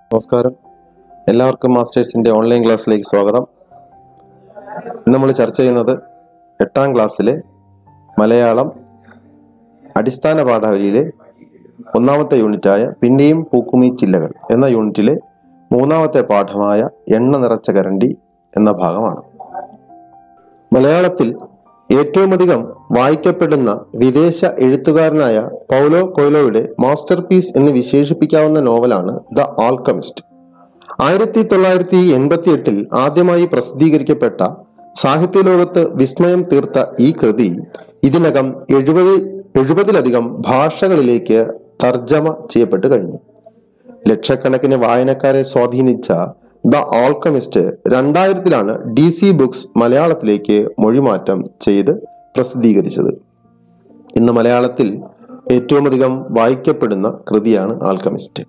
നമസ്കാരം എല്ലാവർക്കും മാസ്റ്റേഴ്സിൻ്റെ ഓൺലൈൻ ക്ലാസ്സിലേക്ക് സ്വാഗതം ഇന്ന് നമ്മൾ ചർച്ച ചെയ്യുന്നത് എട്ടാം ക്ലാസ്സിലെ മലയാളം അടിസ്ഥാന പാഠാവലിയിലെ ഒന്നാമത്തെ യൂണിറ്റായ പിന്നെയും പൂക്കുമീ ചില്ലകൾ എന്ന യൂണിറ്റിലെ മൂന്നാമത്തെ പാഠമായ എണ്ണ നിറച്ച കരണ്ടി എന്ന ഭാഗമാണ് മലയാളത്തിൽ ഏറ്റവുമധികം വായിക്കപ്പെടുന്ന വിദേശ എഴുത്തുകാരനായ പൗലോ കൊയ്ലോയുടെ മാസ്റ്റർ പീസ് എന്ന് വിശേഷിപ്പിക്കാവുന്ന നോവലാണ് ദ ആൽക്കമിസ്റ്റ് ആയിരത്തി തൊള്ളായിരത്തി എൺപത്തി എട്ടിൽ ആദ്യമായി പ്രസിദ്ധീകരിക്കപ്പെട്ട സാഹിത്യലോകത്ത് വിസ്മയം തീർത്ത ഈ കൃതി ഇതിനകം എഴുപത് എഴുപതിലധികം ഭാഷകളിലേക്ക് തർജ്ജമ ചെയ്യപ്പെട്ടു കഴിഞ്ഞു ലക്ഷക്കണക്കിന് വായനക്കാരെ സ്വാധീനിച്ച ദ ആൾക്കമിസ്റ്റ് രണ്ടായിരത്തിലാണ് ഡി സി ബുക്സ് മലയാളത്തിലേക്ക് മൊഴിമാറ്റം ചെയ്ത് പ്രസിദ്ധീകരിച്ചത് ഇന്ന് മലയാളത്തിൽ ഏറ്റവും അധികം വായിക്കപ്പെടുന്ന കൃതിയാണ് ആൽക്കമിസ്റ്റ്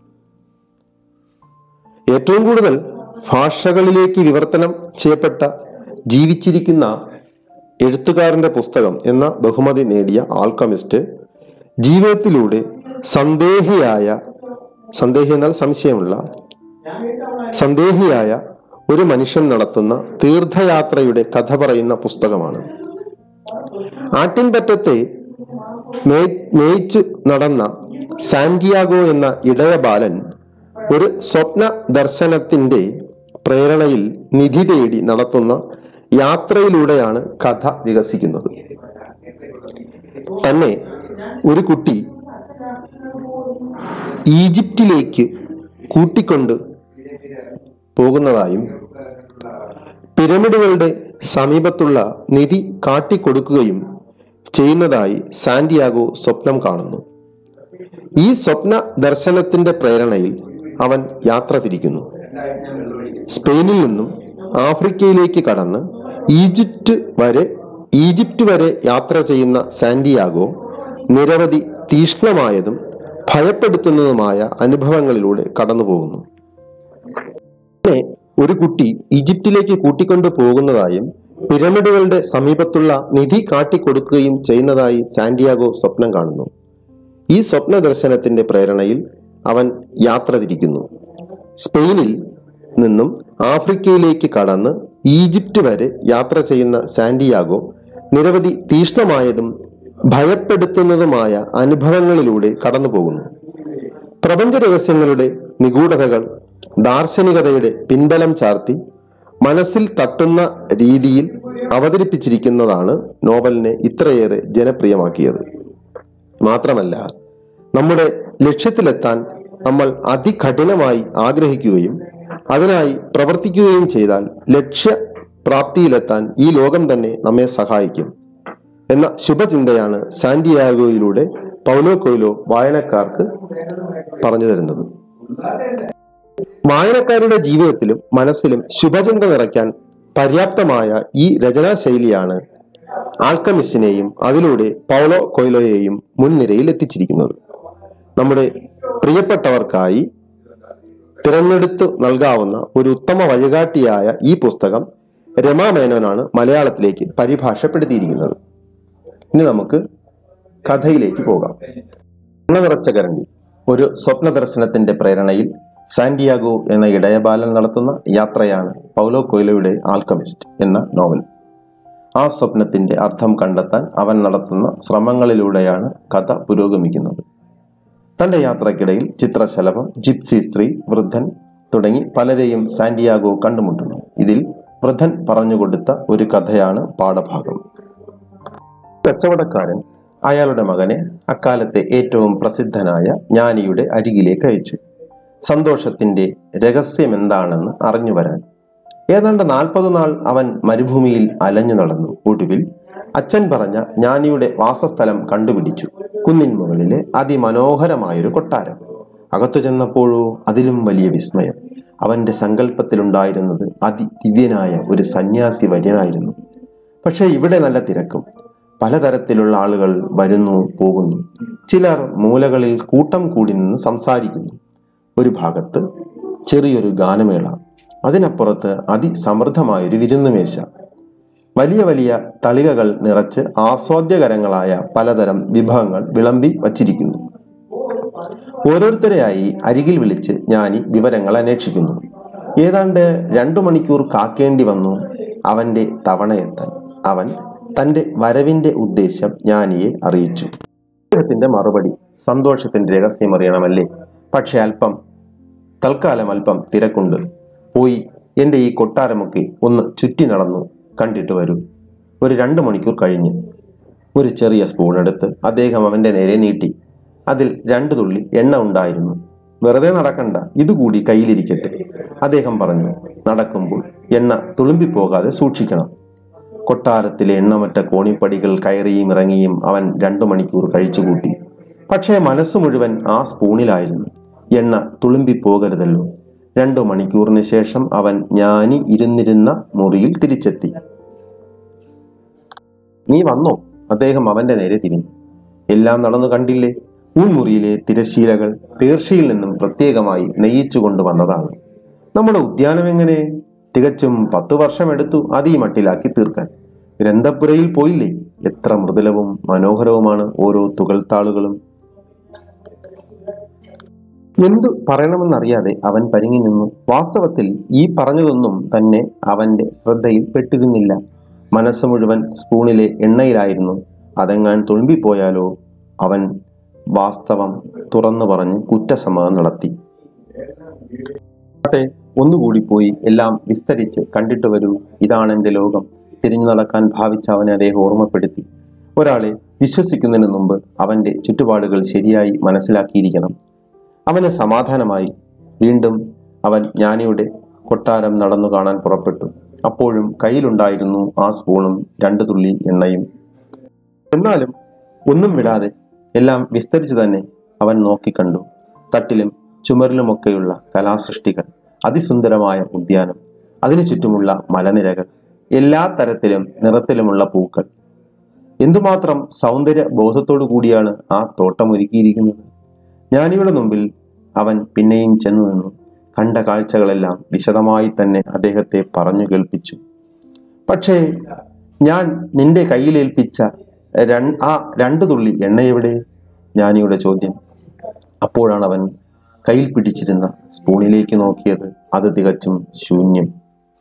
ഏറ്റവും കൂടുതൽ ഭാഷകളിലേക്ക് വിവർത്തനം ചെയ്യപ്പെട്ട ജീവിച്ചിരിക്കുന്ന എഴുത്തുകാരന്റെ പുസ്തകം എന്ന ബഹുമതി നേടിയ ആൽക്കമിസ്റ്റ് ജീവിതത്തിലൂടെ സന്ദേഹിയായ സന്ദേഹി എന്നാൽ സംശയമുള്ള സന്ദേഹിയായ ഒരു മനുഷ്യൻ നടത്തുന്ന തീർത്ഥയാത്രയുടെ കഥ പറയുന്ന പുസ്തകമാണ് ആറ്റിൻപറ്റത്തെ മേ- മേയിച്ചു നടന്ന സാന്റിയാഗോ എന്ന ഇടയ ബാലൻ ഒരു സ്വപ്ന ദർശനത്തിന്റെ പ്രേരണയിൽ നിധി തേടി നടത്തുന്ന യാത്രയിലൂടെയാണ് കഥ വികസിക്കുന്നത് തന്നെ ഒരു കുട്ടി ഈജിപ്തിലേക്ക് കൂട്ടിക്കൊണ്ട് പോകുന്നതായും പിരമിഡുകളുടെ സമീപത്തുള്ള നിധി കാട്ടിക്കൊടുക്കുകയും ചെയ്യുന്നതായി സാന്റിയാഗോ സ്വപ്നം കാണുന്നു ഈ സ്വപ്ന ദർശനത്തിന്റെ പ്രേരണയിൽ അവൻ യാത്ര തിരിക്കുന്നു സ്പെയിനിൽ നിന്നും ആഫ്രിക്കയിലേക്ക് കടന്ന് ഈജിപ്റ്റ് വരെ ഈജിപ്റ്റ് വരെ യാത്ര ചെയ്യുന്ന സാന്റിയാഗോ നിരവധി തീക്ഷ്ണമായതും ഭയപ്പെടുത്തുന്നതുമായ അനുഭവങ്ങളിലൂടെ കടന്നുപോകുന്നു പിന്നെ ഒരു കുട്ടി ഈജിപ്തിലേക്ക് കൂട്ടിക്കൊണ്ടു പോകുന്നതായും പിരമിഡുകളുടെ സമീപത്തുള്ള നിധി കാട്ടിക്കൊടുക്കുകയും ചെയ്യുന്നതായി സാന്റിയാഗോ സ്വപ്നം കാണുന്നു ഈ സ്വപ്ന ദർശനത്തിന്റെ പ്രേരണയിൽ അവൻ യാത്ര തിരിക്കുന്നു സ്പെയിനിൽ നിന്നും ആഫ്രിക്കയിലേക്ക് കടന്ന് ഈജിപ്റ്റ് വരെ യാത്ര ചെയ്യുന്ന സാന്റിയാഗോ നിരവധി തീക്ഷ്ണമായതും ഭയപ്പെടുത്തുന്നതുമായ അനുഭവങ്ങളിലൂടെ കടന്നുപോകുന്നു പ്രപഞ്ച രഹസ്യങ്ങളുടെ നിഗൂഢതകൾ ദാർശനികതയുടെ പിൻബലം ചാർത്തി മനസ്സിൽ തട്ടുന്ന രീതിയിൽ അവതരിപ്പിച്ചിരിക്കുന്നതാണ് നോവലിനെ ഇത്രയേറെ ജനപ്രിയമാക്കിയത് മാത്രമല്ല നമ്മുടെ ലക്ഷ്യത്തിലെത്താൻ നമ്മൾ അതികഠിനമായി ആഗ്രഹിക്കുകയും അതിനായി പ്രവർത്തിക്കുകയും ചെയ്താൽ ലക്ഷ്യപ്രാപ്തിയിലെത്താൻ ഈ ലോകം തന്നെ നമ്മെ സഹായിക്കും എന്ന ശുഭചിന്തയാണ് സാന്റിയാഗോയിലൂടെ പൗലോ കൊയ്ലോ വായനക്കാർക്ക് പറഞ്ഞു തരുന്നത് വായനക്കാരുടെ ജീവിതത്തിലും മനസ്സിലും ശുഭചിന്ത നിറയ്ക്കാൻ പര്യാപ്തമായ ഈ രചനാശൈലിയാണ് ആൽക്കമിസ്റ്റിനെയും അതിലൂടെ പൗലോ കൊയ്ലോയെയും മുൻനിരയിൽ എത്തിച്ചിരിക്കുന്നത് നമ്മുടെ പ്രിയപ്പെട്ടവർക്കായി തിരഞ്ഞെടുത്തു നൽകാവുന്ന ഒരു ഉത്തമ വഴികാട്ടിയായ ഈ പുസ്തകം രമാ മേനോനാണ് മലയാളത്തിലേക്ക് പരിഭാഷപ്പെടുത്തിയിരിക്കുന്നത് ഇനി നമുക്ക് കഥയിലേക്ക് പോകാം എണ്ണ നിറച്ച കരണ്ടി ഒരു സ്വപ്ന ദർശനത്തിന്റെ പ്രേരണയിൽ സാന്റിയാഗോ എന്ന ഇടയബാലൻ നടത്തുന്ന യാത്രയാണ് പൗലോ കൊയ്ലോയുടെ ആൽക്കമിസ്റ്റ് എന്ന നോവൽ ആ സ്വപ്നത്തിന്റെ അർത്ഥം കണ്ടെത്താൻ അവൻ നടത്തുന്ന ശ്രമങ്ങളിലൂടെയാണ് കഥ പുരോഗമിക്കുന്നത് തന്റെ യാത്രക്കിടയിൽ ചിത്രശലഭം ജിപ്സി സ്ത്രീ വൃദ്ധൻ തുടങ്ങി പലരെയും സാന്റിയാഗോ കണ്ടുമുട്ടുന്നു ഇതിൽ വൃദ്ധൻ പറഞ്ഞുകൊടുത്ത ഒരു കഥയാണ് പാഠഭാഗം കച്ചവടക്കാരൻ അയാളുടെ മകനെ അക്കാലത്തെ ഏറ്റവും പ്രസിദ്ധനായ ജ്ഞാനിയുടെ അരികിലേക്ക് അയച്ചു സന്തോഷത്തിന്റെ രഹസ്യം എന്താണെന്ന് അറിഞ്ഞു വരാൻ ഏതാണ്ട് നാൽപ്പത് നാൾ അവൻ മരുഭൂമിയിൽ അലഞ്ഞു നടന്നു ഒടുവിൽ അച്ഛൻ പറഞ്ഞ ജ്ഞാനിയുടെ വാസസ്ഥലം കണ്ടുപിടിച്ചു കുന്നിൻ മുകളിലെ അതിമനോഹരമായൊരു കൊട്ടാരം അകത്തു ചെന്നപ്പോഴോ അതിലും വലിയ വിസ്മയം അവന്റെ സങ്കല്പത്തിലുണ്ടായിരുന്നത് അതിദിവ്യനായ ഒരു സന്യാസി വര്യനായിരുന്നു പക്ഷേ ഇവിടെ നല്ല തിരക്കും പലതരത്തിലുള്ള ആളുകൾ വരുന്നു പോകുന്നു ചിലർ മൂലകളിൽ കൂട്ടം കൂടി നിന്ന് സംസാരിക്കുന്നു ഒരു ഭാഗത്ത് ചെറിയൊരു ഗാനമേള അതിനപ്പുറത്ത് അതിസമൃദ്ധമായൊരു വിരുന്നുമേശ വലിയ വലിയ തളികകൾ നിറച്ച് ആസ്വാദ്യകരങ്ങളായ പലതരം വിഭവങ്ങൾ വിളമ്പി വച്ചിരിക്കുന്നു ഓരോരുത്തരെയായി അരികിൽ വിളിച്ച് ജ്ഞാനി വിവരങ്ങൾ അന്വേഷിക്കുന്നു ഏതാണ്ട് രണ്ടു മണിക്കൂർ കാക്കേണ്ടി വന്നു അവന്റെ തവണയെത്താൻ അവൻ തന്റെ വരവിന്റെ ഉദ്ദേശം ജ്ഞാനിയെ അറിയിച്ചു അദ്ദേഹത്തിന്റെ മറുപടി സന്തോഷത്തിന്റെ രഹസ്യം അറിയണമല്ലേ പക്ഷെ അല്പം തൽക്കാലം അല്പം തിരക്കുണ്ട് പോയി എൻ്റെ ഈ കൊട്ടാരമൊക്കെ ഒന്ന് ചുറ്റി നടന്നു കണ്ടിട്ട് വരൂ ഒരു രണ്ട് മണിക്കൂർ കഴിഞ്ഞ് ഒരു ചെറിയ സ്പൂൺ എടുത്ത് അദ്ദേഹം അവന്റെ നേരെ നീട്ടി അതിൽ രണ്ടു തുള്ളി എണ്ണ ഉണ്ടായിരുന്നു വെറുതെ നടക്കണ്ട ഇതുകൂടി കയ്യിലിരിക്കട്ടെ അദ്ദേഹം പറഞ്ഞു നടക്കുമ്പോൾ എണ്ണ തുളുമ്പിപ്പോകാതെ സൂക്ഷിക്കണം കൊട്ടാരത്തിലെ എണ്ണമറ്റ കോണിപ്പടികൾ കയറിയും ഇറങ്ങിയും അവൻ രണ്ടു മണിക്കൂർ കഴിച്ചുകൂട്ടി പക്ഷേ മനസ്സ് മുഴുവൻ ആ സ്പൂണിലായിരുന്നു എണ്ണ തുളുമ്പിപ്പോകരുതല്ലോ രണ്ടു മണിക്കൂറിന് ശേഷം അവൻ ജ്ഞാനി ഇരുന്നിരുന്ന മുറിയിൽ തിരിച്ചെത്തി നീ വന്നോ അദ്ദേഹം അവന്റെ നേരെ തിരിഞ്ഞു എല്ലാം നടന്നു കണ്ടില്ലേ ഊൺമുറിയിലെ തിരശീലകൾ പേർഷ്യയിൽ നിന്നും പ്രത്യേകമായി നെയ്യിച്ചു കൊണ്ടുവന്നതാണ് നമ്മുടെ ഉദ്യാനം എങ്ങനെ തികച്ചും പത്തു വർഷമെടുത്തു അത് ഈ മട്ടിലാക്കി തീർക്കാൻ ഗ്രന്ഥപുരയിൽ പോയില്ലേ എത്ര മൃദുലവും മനോഹരവുമാണ് ഓരോ തുകൽത്താളുകളും എന്തു പറയണമെന്നറിയാതെ അവൻ പരിങ്ങി നിന്നു വാസ്തവത്തിൽ ഈ പറഞ്ഞതൊന്നും തന്നെ അവന്റെ ശ്രദ്ധയിൽ പെട്ടിരുന്നില്ല മനസ്സ് മുഴുവൻ സ്പൂണിലെ എണ്ണയിലായിരുന്നു അതെങ്ങാൻ തുളുമ്പിപ്പോയാലോ അവൻ വാസ്തവം തുറന്നു പറഞ്ഞ് കുറ്റസമ്മതം നടത്തി ആട്ടെ ഒന്നുകൂടി പോയി എല്ലാം വിസ്തരിച്ച് കണ്ടിട്ട് വരൂ ഇതാണ് എൻ്റെ ലോകം തിരിഞ്ഞു നടക്കാൻ ഭാവിച്ച അവനെ അദ്ദേഹം ഓർമ്മപ്പെടുത്തി ഒരാളെ വിശ്വസിക്കുന്നതിന് മുമ്പ് അവന്റെ ചുറ്റുപാടുകൾ ശരിയായി മനസ്സിലാക്കിയിരിക്കണം അവന് സമാധാനമായി വീണ്ടും അവൻ ജ്ഞാനിയുടെ കൊട്ടാരം നടന്നു കാണാൻ പുറപ്പെട്ടു അപ്പോഴും കയ്യിലുണ്ടായിരുന്നു ആ സ്പൂണും രണ്ടു തുള്ളി എണ്ണയും എന്നാലും ഒന്നും വിടാതെ എല്ലാം വിസ്തരിച്ചു തന്നെ അവൻ നോക്കിക്കണ്ടു തട്ടിലും ചുമരിലുമൊക്കെയുള്ള കലാസൃഷ്ടികൾ അതിസുന്ദരമായ ഉദ്യാനം അതിനു ചുറ്റുമുള്ള മലനിരകൾ എല്ലാ തരത്തിലും നിറത്തിലുമുള്ള പൂക്കൾ എന്തുമാത്രം സൗന്ദര്യ ബോധത്തോടു കൂടിയാണ് ആ തോട്ടം ഒരുക്കിയിരിക്കുന്നത് ജ്ഞാനിയുടെ മുമ്പിൽ അവൻ പിന്നെയും ചെന്നു നിന്നു കണ്ട കാഴ്ചകളെല്ലാം വിശദമായി തന്നെ അദ്ദേഹത്തെ പറഞ്ഞു കേൾപ്പിച്ചു പക്ഷേ ഞാൻ നിന്റെ കയ്യിലേൽപ്പിച്ച രൺ- ആ രണ്ടു തുള്ളി എണ്ണയെവിടെ ജ്ഞാനിയുടെ ചോദ്യം അപ്പോഴാണ് അവൻ കയ്യിൽ പിടിച്ചിരുന്ന സ്പൂണിലേക്ക് നോക്കിയത് അത് തികച്ചും ശൂന്യം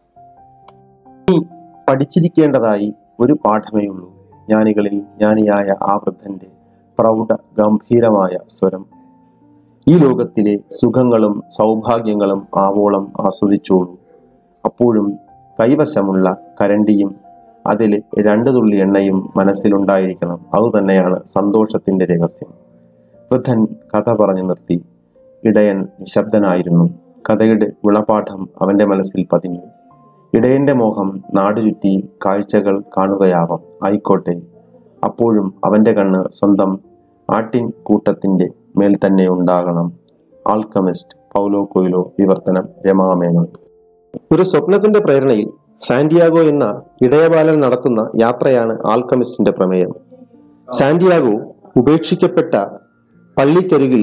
നീ പഠിച്ചിരിക്കേണ്ടതായി ഒരു പാഠമേ ഉള്ളൂ ജ്ഞാനികളിൽ ജ്ഞാനിയായ ആ വൃദ്ധന്റെ പ്രൗഢ ഗംഭീരമായ സ്വരം ഈ ലോകത്തിലെ സുഖങ്ങളും സൗഭാഗ്യങ്ങളും ആവോളം ആസ്വദിച്ചോളൂ അപ്പോഴും കൈവശമുള്ള കരണ്ടിയും അതിൽ രണ്ടു തുള്ളി എണ്ണയും മനസ്സിലുണ്ടായിരിക്കണം അതുതന്നെയാണ് സന്തോഷത്തിന്റെ രഹസ്യം വൃദ്ധൻ കഥ പറഞ്ഞു നിർത്തി ഇടയൻ നിശബ്ദനായിരുന്നു കഥയുടെ ഗുണപാഠം അവന്റെ മനസ്സിൽ പതിഞ്ഞു ഇടയന്റെ മോഹം നാടുചുറ്റി കാഴ്ചകൾ കാണുകയാവാം ആയിക്കോട്ടെ അപ്പോഴും അവന്റെ കണ്ണ് സ്വന്തം ആട്ടിൻ കൂട്ടത്തിന്റെ മേൽ തന്നെ ഉണ്ടാകണം ആൽക്കമിസ്റ്റ് പൗലോ കൊയിലോ വിവർത്തനം രമാമേനോൻ ഒരു സ്വപ്നത്തിന്റെ പ്രേരണയിൽ സാന്റിയാഗോ എന്ന ഇടയബാലൻ നടത്തുന്ന യാത്രയാണ് ആൽക്കമിസ്റ്റിന്റെ പ്രമേയം സാന്റിയാഗോ ഉപേക്ഷിക്കപ്പെട്ട പള്ളിക്കരികിൽ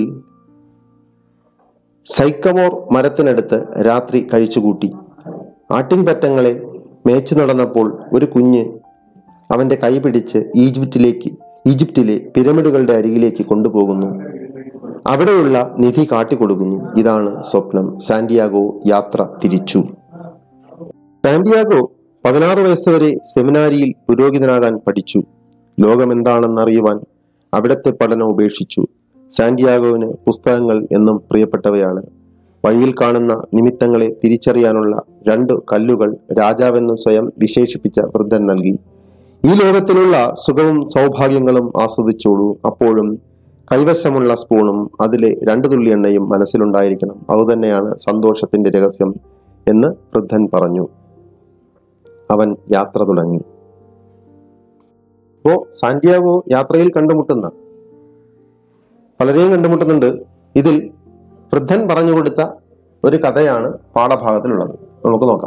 സൈക്കമോർ മരത്തിനടുത്ത് രാത്രി കഴിച്ചുകൂട്ടി ആട്ടിൻപറ്റങ്ങളെ മേച്ചു നടന്നപ്പോൾ ഒരു കുഞ്ഞ് അവന്റെ കൈ പിടിച്ച് ഈജിപ്തിലേക്ക് ഈജിപ്തിലെ പിരമിഡുകളുടെ അരികിലേക്ക് കൊണ്ടുപോകുന്നു അവിടെയുള്ള നിധി കാട്ടിക്കൊടുക്കുന്നു ഇതാണ് സ്വപ്നം സാന്റിയാഗോ യാത്ര തിരിച്ചു സാന്റിയാഗോ പതിനാറ് വയസ്സ് വരെ സെമിനാരിയിൽ പുരോഹിതനാകാൻ പഠിച്ചു ലോകമെന്താണെന്നറിയുവാൻ അവിടത്തെ പഠനം ഉപേക്ഷിച്ചു സാന്റിയാഗോവിന് പുസ്തകങ്ങൾ എന്നും പ്രിയപ്പെട്ടവയാണ് വഴിയിൽ കാണുന്ന നിമിത്തങ്ങളെ തിരിച്ചറിയാനുള്ള രണ്ട് കല്ലുകൾ രാജാവെന്ന് സ്വയം വിശേഷിപ്പിച്ച വൃദ്ധൻ നൽകി ഈ ലോകത്തിലുള്ള സുഖവും സൗഭാഗ്യങ്ങളും ആസ്വദിച്ചോളൂ അപ്പോഴും കൈവശമുള്ള സ്പൂണും അതിലെ രണ്ടു തുള്ളി എണ്ണയും മനസ്സിലുണ്ടായിരിക്കണം അതുതന്നെയാണ് സന്തോഷത്തിന്റെ രഹസ്യം എന്ന് വൃദ്ധൻ പറഞ്ഞു അവൻ യാത്ര തുടങ്ങി അപ്പോ സാന്റിയാഗോ യാത്രയിൽ കണ്ടുമുട്ടുന്ന പലരെയും കണ്ടുമുട്ടുന്നുണ്ട് ഇതിൽ വൃദ്ധൻ പറഞ്ഞു കൊടുത്ത ഒരു കഥയാണ് പാഠഭാഗത്തിലുള്ളത് നമുക്ക് നോക്കാം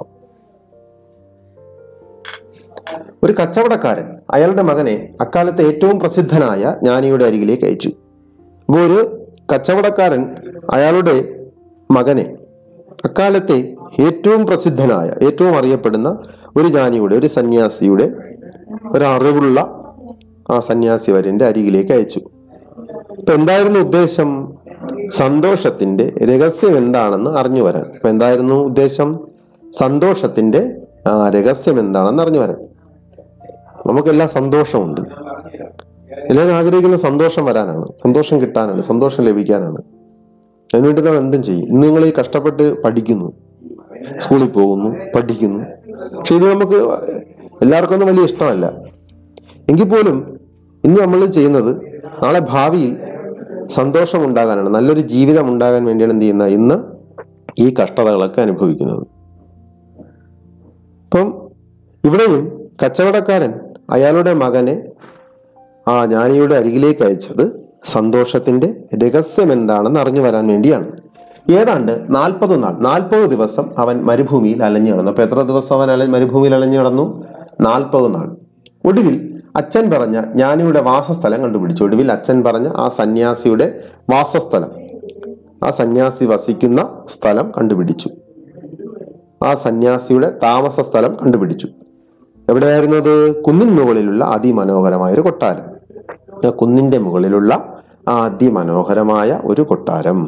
ഒരു കച്ചവടക്കാരൻ അയാളുടെ മകനെ അക്കാലത്തെ ഏറ്റവും പ്രസിദ്ധനായ ജ്ഞാനിയുടെ അരികിലേക്ക് അയച്ചു അപ്പോൾ ഒരു കച്ചവടക്കാരൻ അയാളുടെ മകനെ അക്കാലത്തെ ഏറ്റവും പ്രസിദ്ധനായ ഏറ്റവും അറിയപ്പെടുന്ന ഒരു ജ്ഞാനിയുടെ ഒരു സന്യാസിയുടെ ഒരു അറിവുള്ള ആ സന്യാസി വര്യന്റെ അരികിലേക്ക് അയച്ചു ഇപ്പൊ എന്തായിരുന്നു ഉദ്ദേശം സന്തോഷത്തിന്റെ രഹസ്യം എന്താണെന്ന് അറിഞ്ഞു വരാൻ അപ്പൊ എന്തായിരുന്നു ഉദ്ദേശം സന്തോഷത്തിന്റെ ആ, രഹസ്യം എന്താണെന്ന് അറിഞ്ഞു വരാൻ നമുക്കെല്ലാം സന്തോഷമുണ്ട് എല്ലാവരും ആഗ്രഹിക്കുന്ന സന്തോഷം വരാനാണ് സന്തോഷം കിട്ടാനാണ് സന്തോഷം ലഭിക്കാനാണ് അതിനുവേണ്ടി നമ്മൾ എന്തും ചെയ്യും ഇന്ന് നിങ്ങൾ ഈ കഷ്ടപ്പെട്ട് പഠിക്കുന്നു സ്കൂളിൽ പോകുന്നു പഠിക്കുന്നു പക്ഷെ ഇത് നമുക്ക് എല്ലാവർക്കും ഒന്നും വലിയ ഇഷ്ടമല്ല എങ്കിൽ പോലും ഇന്ന് നമ്മൾ ചെയ്യുന്നത് നാളെ ഭാവിയിൽ സന്തോഷം ഉണ്ടാകാനാണ് നല്ലൊരു ജീവിതം ഉണ്ടാകാൻ വേണ്ടിയാണ് എന്ത് ചെയ്യുന്നത് ഇന്ന് ഈ കഷ്ടതകളൊക്കെ അനുഭവിക്കുന്നത് അപ്പം ഇവിടെയും കച്ചവടക്കാരൻ അയാളുടെ മകനെ ആ ജ്ഞാനിയുടെ അരികിലേക്ക് അയച്ചത് സന്തോഷത്തിന്റെ രഹസ്യം എന്താണെന്ന് അറിഞ്ഞു വരാൻ വേണ്ടിയാണ് ഏതാണ്ട് നാൽപ്പത് നാൾ നാൽപ്പത് ദിവസം അവൻ മരുഭൂമിയിൽ അലഞ്ഞു നടന്നു അപ്പൊ എത്ര ദിവസം അവൻ അല മരുഭൂമിയിൽ അലഞ്ഞു നടന്നു നാൽപ്പത് നാൾ ഒടുവിൽ അച്ഛൻ പറഞ്ഞ ജ്ഞാനിയുടെ വാസസ്ഥലം കണ്ടുപിടിച്ചു ഒടുവിൽ അച്ഛൻ പറഞ്ഞ ആ സന്യാസിയുടെ വാസസ്ഥലം ആ സന്യാസി വസിക്കുന്ന സ്ഥലം കണ്ടുപിടിച്ചു ആ സന്യാസിയുടെ താമസ സ്ഥലം കണ്ടുപിടിച്ചു എവിടെയായിരുന്നു അത് കുന്നിൻ മുകളിലുള്ള അതിമനോഹരമായ ഒരു കൊട്ടാരം ആ കുന്നിന്റെ മുകളിലുള്ള ആ അതിമനോഹരമായ ഒരു കൊട്ടാരം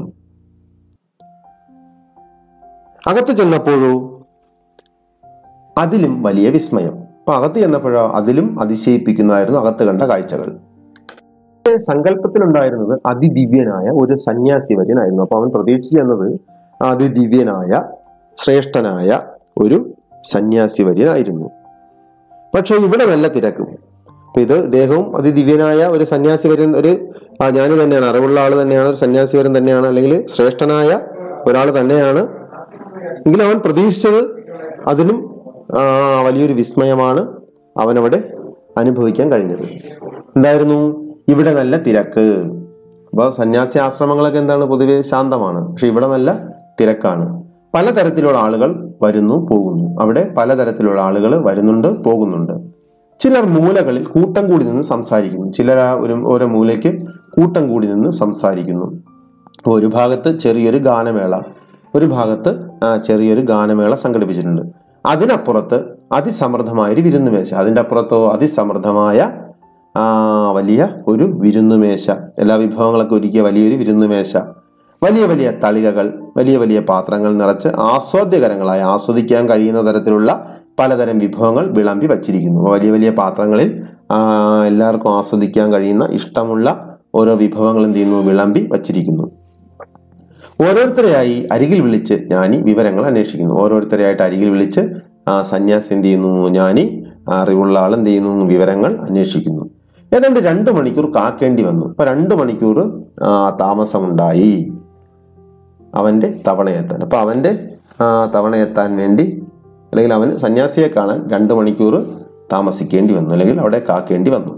അകത്ത് ചെന്നപ്പോഴോ അതിലും വലിയ വിസ്മയം അപ്പൊ അകത്ത് ചെന്നപ്പോഴോ അതിലും അതിശയിപ്പിക്കുന്നതായിരുന്നു അകത്ത് കണ്ട കാഴ്ചകൾ സങ്കല്പത്തിലുണ്ടായിരുന്നത് അതിദിവ്യനായ ഒരു സന്യാസി വര്യനായിരുന്നു അപ്പൊ അവൻ പ്രതീക്ഷിച്ചെന്നത് അതിദിവ്യനായ ശ്രേഷ്ഠനായ ഒരു സന്യാസി വര്യനായിരുന്നു പക്ഷെ ഇവിടെ നല്ല തിരക്കും അപ്പൊ ഇത് ഇദ്ദേഹവും അതിദിവ്യനായ ഒരു സന്യാസി വര്യൻ ഒരു ആ ജ്ഞാനി തന്നെയാണ് അറിവുള്ള ആൾ തന്നെയാണ് ഒരു സന്യാസി വര്യൻ തന്നെയാണ് അല്ലെങ്കിൽ ശ്രേഷ്ഠനായ ഒരാൾ തന്നെയാണ് എങ്കിലും അവൻ പ്രതീക്ഷിച്ചത് അതിലും ആ, വലിയൊരു വിസ്മയമാണ് അവനവിടെ അനുഭവിക്കാൻ കഴിഞ്ഞത് എന്തായിരുന്നു ഇവിടെ നല്ല തിരക്ക് അപ്പൊ സന്യാസി ആശ്രമങ്ങളൊക്കെ എന്താണ് പൊതുവെ ശാന്തമാണ് പക്ഷെ ഇവിടെ നല്ല തിരക്കാണ് പലതരത്തിലുള്ള ആളുകൾ വരുന്നു പോകുന്നു അവിടെ പലതരത്തിലുള്ള ആളുകൾ വരുന്നുണ്ട് പോകുന്നുണ്ട് ചിലർ മൂലകളിൽ കൂട്ടം കൂടി നിന്ന് സംസാരിക്കുന്നു ചിലർ ആ ഒരു ഓരോ മൂലയ്ക്ക് കൂട്ടം കൂടി നിന്ന് സംസാരിക്കുന്നു അപ്പോൾ ഒരു ഭാഗത്ത് ചെറിയൊരു ഗാനമേള ഒരു ഭാഗത്ത് ആ, ചെറിയൊരു ഗാനമേള സംഘടിപ്പിച്ചിട്ടുണ്ട് അതിനപ്പുറത്ത് അതിസമൃദ്ധമായ ഒരു വിരുന്നുമേശ അതിൻ്റെ അപ്പുറത്തോ അതിസമൃദ്ധമായ ആ, വലിയ ഒരു വിരുന്നുമേശ എല്ലാ വിഭവങ്ങളൊക്കെ ഒരുക്കിയ വലിയൊരു വിരുന്നുമേശ വലിയ വലിയ തളികകൾ വലിയ വലിയ പാത്രങ്ങൾ നിറച്ച് ആസ്വാദ്യകരങ്ങളായി ആസ്വദിക്കാൻ കഴിയുന്ന തരത്തിലുള്ള പലതരം വിഭവങ്ങൾ വിളമ്പി വച്ചിരിക്കുന്നു വലിയ വലിയ പാത്രങ്ങളിൽ ആ, എല്ലാവർക്കും ആസ്വദിക്കാൻ കഴിയുന്ന ഇഷ്ടമുള്ള ഓരോ വിഭവങ്ങൾ എന്ത് ചെയ്യുന്നു വിളമ്പി വച്ചിരിക്കുന്നു ഓരോരുത്തരെയായി അരികിൽ വിളിച്ച് ജ്ഞാനി വിവരങ്ങൾ അന്വേഷിക്കുന്നു ഓരോരുത്തരെയായിട്ട് അരികിൽ വിളിച്ച് ആ സന്യാസി എന്ത് ചെയ്യുന്നു ജ്ഞാനി ആ അറിവുള്ള ആൾ എന്ത് ചെയ്യുന്നു വിവരങ്ങൾ അന്വേഷിക്കുന്നു ഏതാണ്ട് രണ്ട് മണിക്കൂർ കാക്കേണ്ടി വന്നു അപ്പൊ രണ്ട് മണിക്കൂർ ആ, താമസമുണ്ടായി അവന്റെ തവണയെത്താൻ അപ്പൊ അവന്റെ ആ, തവണയെത്താൻ വേണ്ടി അല്ലെങ്കിൽ അവന് സന്യാസിയെ കാണാൻ രണ്ട് മണിക്കൂർ താമസിക്കേണ്ടി വന്നു അല്ലെങ്കിൽ അവിടെ കാക്കേണ്ടി വന്നു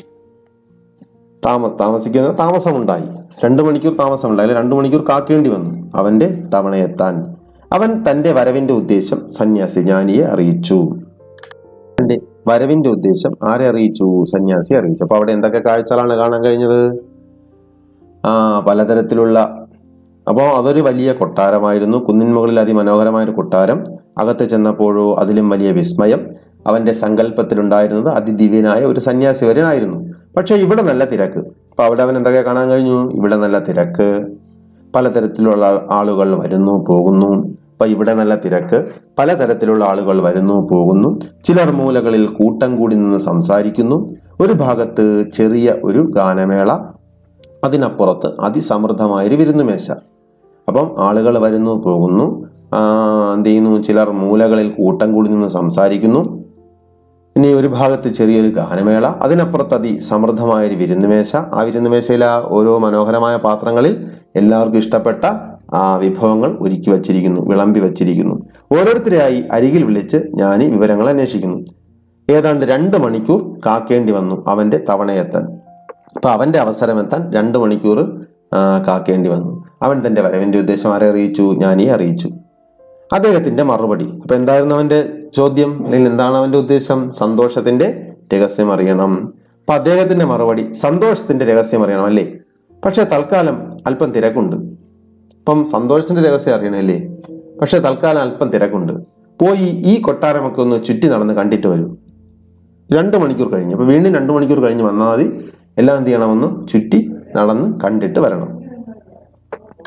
താമ താമസിക്കുന്ന താമസമുണ്ടായി രണ്ട് മണിക്കൂർ താമസമുണ്ടായി അല്ലെങ്കിൽ രണ്ട് മണിക്കൂർ കാക്കേണ്ടി വന്നു അവന്റെ തവണയെത്താൻ അവൻ തന്റെ വരവിന്റെ ഉദ്ദേശം സന്യാസി ജ്ഞാനിയെ അറിയിച്ചു തന്റെ വരവിന്റെ ഉദ്ദേശം ആരെ അറിയിച്ചു സന്യാസി അറിയിച്ചു അപ്പൊ അവിടെ എന്തൊക്കെ കാഴ്ചകളാണ് കാണാൻ കഴിഞ്ഞത് ആ പലതരത്തിലുള്ള അപ്പോൾ അതൊരു വലിയ കൊട്ടാരമായിരുന്നു കുന്നിൻ മുകളിൽ അതിമനോഹരമായ ഒരു കൊട്ടാരം അകത്ത് ചെന്നപ്പോഴോ അതിലും വലിയ വിസ്മയം അവന്റെ സങ്കല്പത്തിലുണ്ടായിരുന്നത് അതിദിവ്യനായ ഒരു സന്യാസി വരനായിരുന്നു പക്ഷെ ഇവിടെ നല്ല തിരക്ക് അപ്പൊ അവിടെ അവൻ എന്തൊക്കെ കാണാൻ കഴിഞ്ഞു ഇവിടെ നല്ല തിരക്ക് പലതരത്തിലുള്ള ആ- ആളുകൾ വരുന്നു പോകുന്നു അപ്പൊ ഇവിടെ നല്ല തിരക്ക് പലതരത്തിലുള്ള ആളുകൾ വരുന്നു പോകുന്നു ചിലർ മൂലകളിൽ കൂട്ടം കൂടി നിന്ന് സംസാരിക്കുന്നു ഒരു ഭാഗത്ത് ചെറിയ ഒരു ഗാനമേള അതിനപ്പുറത്ത് അതിസമൃദ്ധമായൊരു വിരുന്നുമേശ അപ്പം ആളുകൾ വരുന്നു പോകുന്നു ആ, എന്ത് ചെയ്യുന്നു ചിലർ മൂലകളിൽ കൂട്ടം കൂടി നിന്ന് സംസാരിക്കുന്നു ഇനി ഒരു ഭാഗത്ത് ചെറിയൊരു ഗാനമേള അതിനപ്പുറത്ത് അതി സമൃദ്ധമായൊരു വിരുന്നുമേശ ആ വിരുന്നുമേശയിലെ ആ ഓരോ മനോഹരമായ പാത്രങ്ങളിൽ എല്ലാവർക്കും ഇഷ്ടപ്പെട്ട ആ വിഭവങ്ങൾ ഒരുക്കി വച്ചിരിക്കുന്നു വിളമ്പി വച്ചിരിക്കുന്നു ഓരോരുത്തരെയായി അരികിൽ വിളിച്ച് ഞാൻ ഈ വിവരങ്ങൾ അന്വേഷിക്കുന്നു ഏതാണ്ട് രണ്ട് മണിക്കൂർ കാക്കേണ്ടി വന്നു അവന്റെ തവണയെത്താൻ അപ്പൊ അവന്റെ അവസരമെത്താൻ രണ്ട് മണിക്കൂർ ആ, കാക്കേണ്ടി വന്നു അവൻ തന്റെ വരവിന്റെ ഉദ്ദേശം ആരെ അറിയിച്ചു ജ്ഞാനിയെ അറിയിച്ചു അദ്ദേഹത്തിന്റെ മറുപടി അപ്പൊ എന്തായിരുന്നു അവന്റെ ചോദ്യം അല്ലെങ്കിൽ എന്താണ് അവന്റെ ഉദ്ദേശം സന്തോഷത്തിന്റെ രഹസ്യം അറിയണം അപ്പൊ അദ്ദേഹത്തിന്റെ മറുപടി സന്തോഷത്തിന്റെ രഹസ്യം അറിയണം അല്ലേ പക്ഷെ തൽക്കാലം അല്പം തിരക്കുണ്ട് ഇപ്പം സന്തോഷത്തിന്റെ രഹസ്യം അറിയണം അല്ലേ പക്ഷെ തൽക്കാലം അല്പം തിരക്കുണ്ട് പോയി ഈ കൊട്ടാരമൊക്കെ ഒന്ന് ചുറ്റി നടന്ന് കണ്ടിട്ട് വരൂ രണ്ട് മണിക്കൂർ കഴിഞ്ഞ് അപ്പൊ വീണ്ടും രണ്ട് മണിക്കൂർ കഴിഞ്ഞ് വന്നാൽ മതി എല്ലാം എന്ത് ചെയ്യണമെന്ന് ചുറ്റി നടന്ന് കണ്ടിട്ട് വരണം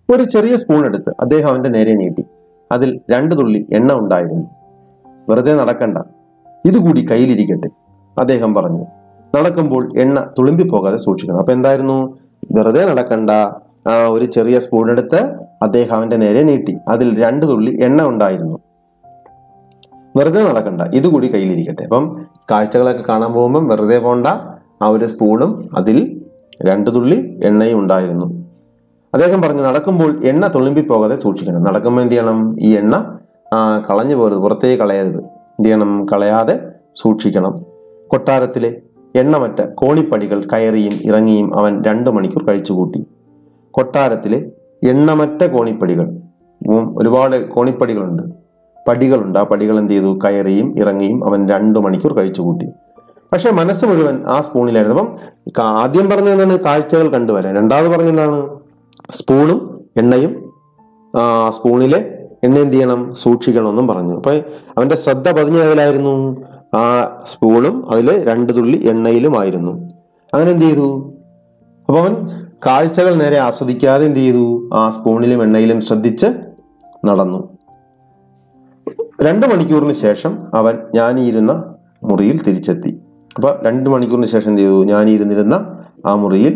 ഒരു ചെറിയ സ്പൂൺ എടുത്ത് അദ്ദേഹം അവന്റെ നേരെ നീട്ടി അതിൽ രണ്ട് തുള്ളി എണ്ണ ഉണ്ടായിരുന്നു വെറുതെ നടക്കണ്ട ഇതുകൂടി കയ്യിലിരിക്കട്ടെ അദ്ദേഹം പറഞ്ഞു നടക്കുമ്പോൾ എണ്ണ തുളുമ്പിപ്പോകാതെ സൂക്ഷിക്കണം അപ്പൊ എന്തായിരുന്നു വെറുതെ നടക്കണ്ട ആ ഒരു ചെറിയ സ്പൂൺ എടുത്ത് അദ്ദേഹം അവന്റെ നേരെ നീട്ടി അതിൽ രണ്ട് തുള്ളി എണ്ണ ഉണ്ടായിരുന്നു വെറുതെ നടക്കണ്ട ഇതുകൂടി കയ്യിലിരിക്കട്ടെ അപ്പം കാഴ്ചകളൊക്കെ കാണാൻ പോകുമ്പം വെറുതെ പോണ്ട ആ ഒരു സ്പൂണും അതിൽ രണ്ട് തുള്ളി എണ്ണയും ഉണ്ടായിരുന്നു അദ്ദേഹം പറഞ്ഞു നടക്കുമ്പോൾ എണ്ണ തുളുമ്പിപ്പോകാതെ സൂക്ഷിക്കണം നടക്കുമ്പോൾ എന്ത് ചെയ്യണം ഈ എണ്ണ ആ, കളഞ്ഞു പോകരുത് പുറത്തേക്ക് കളയരുത് എന്ത് ചെയ്യണം കളയാതെ സൂക്ഷിക്കണം കൊട്ടാരത്തിലെ എണ്ണമറ്റ കോണിപ്പടികൾ കയറിയും ഇറങ്ങിയും അവൻ രണ്ട് മണിക്കൂർ കഴിച്ചുകൂട്ടി കൊട്ടാരത്തിലെ എണ്ണമറ്റ കോണിപ്പടികൾ ഉം, ഒരുപാട് കോണിപ്പടികളുണ്ട് പടികളുണ്ട് ആ പടികൾ എന്ത് ചെയ്തു കയറിയും ഇറങ്ങിയും അവൻ രണ്ടു മണിക്കൂർ കഴിച്ചുകൂട്ടി പക്ഷെ മനസ്സ് മുഴുവൻ ആ സ്പൂണിലായിരുന്നു അപ്പം കാ- ആദ്യം പറഞ്ഞ എന്താണ് കാഴ്ചകൾ കണ്ടുവരാൻ രണ്ടാമത് പറഞ്ഞ എന്താണ് സ്പൂണും എണ്ണയും ആ സ്പൂണിലെ എണ്ണ എന്ത് ചെയ്യണം സൂക്ഷിക്കണമെന്നും പറഞ്ഞു അപ്പൊ അവന്റെ ശ്രദ്ധ പതിഞ്ഞതിലായിരുന്നു ആ സ്പൂണും അതിൽ രണ്ട് തുള്ളി എണ്ണയിലുമായിരുന്നു അങ്ങനെ എന്ത് ചെയ്തു അപ്പൊ അവൻ കാഴ്ചകൾ നേരെ ആസ്വദിക്കാതെ എന്ത് ചെയ്തു ആ സ്പൂണിലും എണ്ണയിലും ശ്രദ്ധിച്ച് നടന്നു രണ്ട് മണിക്കൂറിന് ശേഷം അവൻ ഞാനിരുന്ന മുറിയിൽ തിരിച്ചെത്തി അപ്പൊ രണ്ട് മണിക്കൂറിന് ശേഷം എന്ത് ചെയ്തു ഞാനിരുന്നിരുന്ന ആ മുറിയിൽ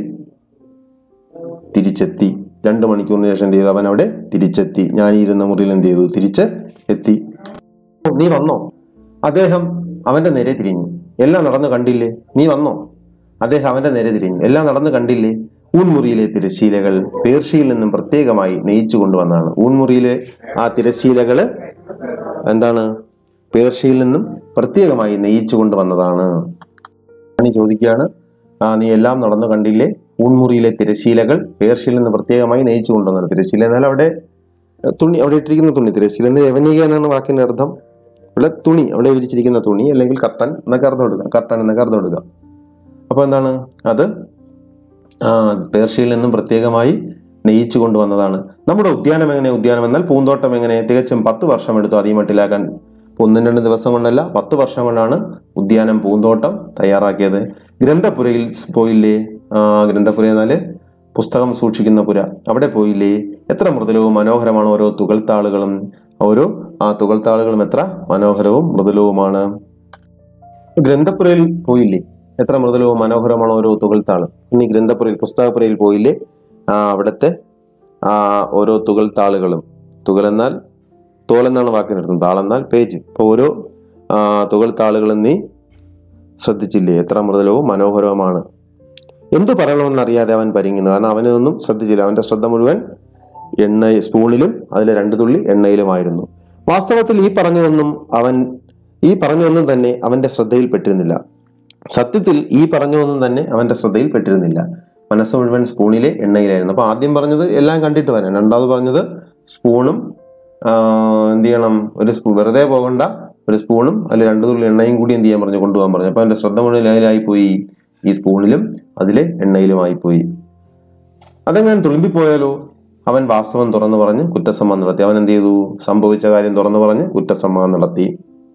തിരിച്ചെത്തി രണ്ട് മണിക്കൂറിന് ശേഷം എന്ത് ചെയ്തു അവൻ അവിടെ തിരിച്ചെത്തി ഞാനിരുന്ന മുറിയിൽ എന്ത് ചെയ്തു തിരിച്ച് എത്തി നീ വന്നോ അദ്ദേഹം അവന്റെ നേരെ തിരിഞ്ഞു എല്ലാം നടന്നു കണ്ടില്ലേ നീ വന്നോ അദ്ദേഹം അവന്റെ നേരെ തിരിഞ്ഞു എല്ലാം നടന്നു കണ്ടില്ലേ ഊൺമുറിയിലെ തിരശീലകൾ പേർഷ്യയിൽ നിന്നും പ്രത്യേകമായി നെയ്ച്ചു കൊണ്ടുവന്നതാണ് ഊൺമുറിയിലെ ആ തിരശീലകള് എന്താണ് പേർഷ്യയിൽ നിന്നും പ്രത്യേകമായി നെയ്ച്ചു കൊണ്ടുവന്നതാണ് റാണി ചോദിക്കുകയാണ് ആ നീ എല്ലാം നടന്നു കണ്ടില്ലേ ഊൺമുറിയിലെ തിരശീലകൾ പേർഷ്യയിൽ നിന്ന് പ്രത്യേകമായി നെയ്ച്ചു കൊണ്ടുവന്നത് തിരശീല എന്നാൽ അവിടെ ഏഹ്, തുണി അവിടെ ഇട്ടിരിക്കുന്ന തുണി തിരശീല എന്ന് യവനിക എന്നാണ് വാക്കിന്റെ അർത്ഥം ഇവിടെ തുണി അവിടെ വിരിച്ചിരിക്കുന്ന തുണി അല്ലെങ്കിൽ കർട്ടൻ എന്നൊക്കെ അർത്ഥം എടുക്കാം കർട്ടൻ എന്നൊക്കെ അർത്ഥം എടുക്കാം അപ്പൊ എന്താണ് അത് ആ, പേർഷ്യയിൽ നിന്നും പ്രത്യേകമായി നെയ്ച്ചു കൊണ്ടുവന്നതാണ് നമ്മുടെ ഉദ്യാനം എങ്ങനെ ഉദ്യാനം എന്നാൽ പൂന്തോട്ടം എങ്ങനെ തികച്ചും പത്ത് വർഷം എടുത്തു അതിമട്ടിലാക്കാൻ ഒന്നും രണ്ട് ദിവസം കൊണ്ടല്ല പത്ത് വർഷം കൊണ്ടാണ് ഉദ്യാനം പൂന്തോട്ടം തയ്യാറാക്കിയത് ഗ്രന്ഥപുരയിൽ പോയില്ലേ ആ, ഗ്രന്ഥപുര എന്നാല് പുസ്തകം സൂക്ഷിക്കുന്ന പുര അവിടെ പോയില്ലേ എത്ര മൃദുലവും മനോഹരമാണ് ഓരോ തുകൽത്താളുകളും ഓരോ ആ തുകൽത്താളുകളും എത്ര മനോഹരവും മൃദുലവുമാണ് ഗ്രന്ഥപുരയിൽ പോയില്ലേ എത്ര മൃദുലവും മനോഹരമാണ് ഓരോ തുകൽത്താള് ഇനി ഗ്രന്ഥപുരയിൽ പുസ്തകപ്പുരയിൽ പോയില്ലേ ആ അവിടുത്തെ ആ ഓരോ തുകൽത്താളുകളും തുകലെന്നാൽ തോലെന്നാണ് വാക്കിനർത്ഥം താളെന്നാൽ പേജ് അപ്പോൾ ഓരോ ആ, തുകൽത്താളുകളും നീ ശ്രദ്ധിച്ചില്ലേ എത്ര മൃദുലവും മനോഹരവുമാണ് എന്തു പറയണമെന്നറിയാതെ അവൻ പരിങ്ങുന്നു കാരണം അവനൊന്നും ശ്രദ്ധിച്ചില്ല അവന്റെ ശ്രദ്ധ മുഴുവൻ എണ്ണ സ്പൂണിലും അതിലെ രണ്ട് തുള്ളി എണ്ണയിലുമായിരുന്നു വാസ്തവത്തിൽ ഈ പറഞ്ഞതൊന്നും അവൻ ഈ പറഞ്ഞതൊന്നും തന്നെ അവന്റെ ശ്രദ്ധയിൽപ്പെട്ടിരുന്നില്ല സത്യത്തിൽ ഈ പറഞ്ഞതൊന്നും തന്നെ അവന്റെ ശ്രദ്ധയിൽപ്പെട്ടിരുന്നില്ല മനസ്സ് മുഴുവൻ സ്പൂണിലെ എണ്ണയിലായിരുന്നു അപ്പൊ ആദ്യം പറഞ്ഞത് എല്ലാം കണ്ടിട്ട് വരാൻ രണ്ടാമത് പറഞ്ഞത് സ്പൂണും ആ, എന്ത് ചെയ്യണം ഒരു സ്പൂ വെറുതെ പോകണ്ട ഒരു സ്പൂണും അതിൽ രണ്ടു തുള്ളി എണ്ണയും കൂടി എന്ത് ചെയ്യാൻ പറഞ്ഞു കൊണ്ടുപോകാൻ പറഞ്ഞു അപ്പൊ അവന്റെ ശ്രദ്ധ മുഴുവൻ അതിലായി പോയി ഈ സ്പൂണിലും അതിലെ എണ്ണയിലുമായി പോയി അതെങ്ങനെ തുളുമ്പിപ്പോയാലോ അവൻ വാസ്തവം തുറന്നു പറഞ്ഞ് കുറ്റസമ്മതം നടത്തി അവൻ എന്ത് ചെയ്തു സംഭവിച്ച കാര്യം തുറന്നു പറഞ്ഞ് കുറ്റസമ്മതം നടത്തി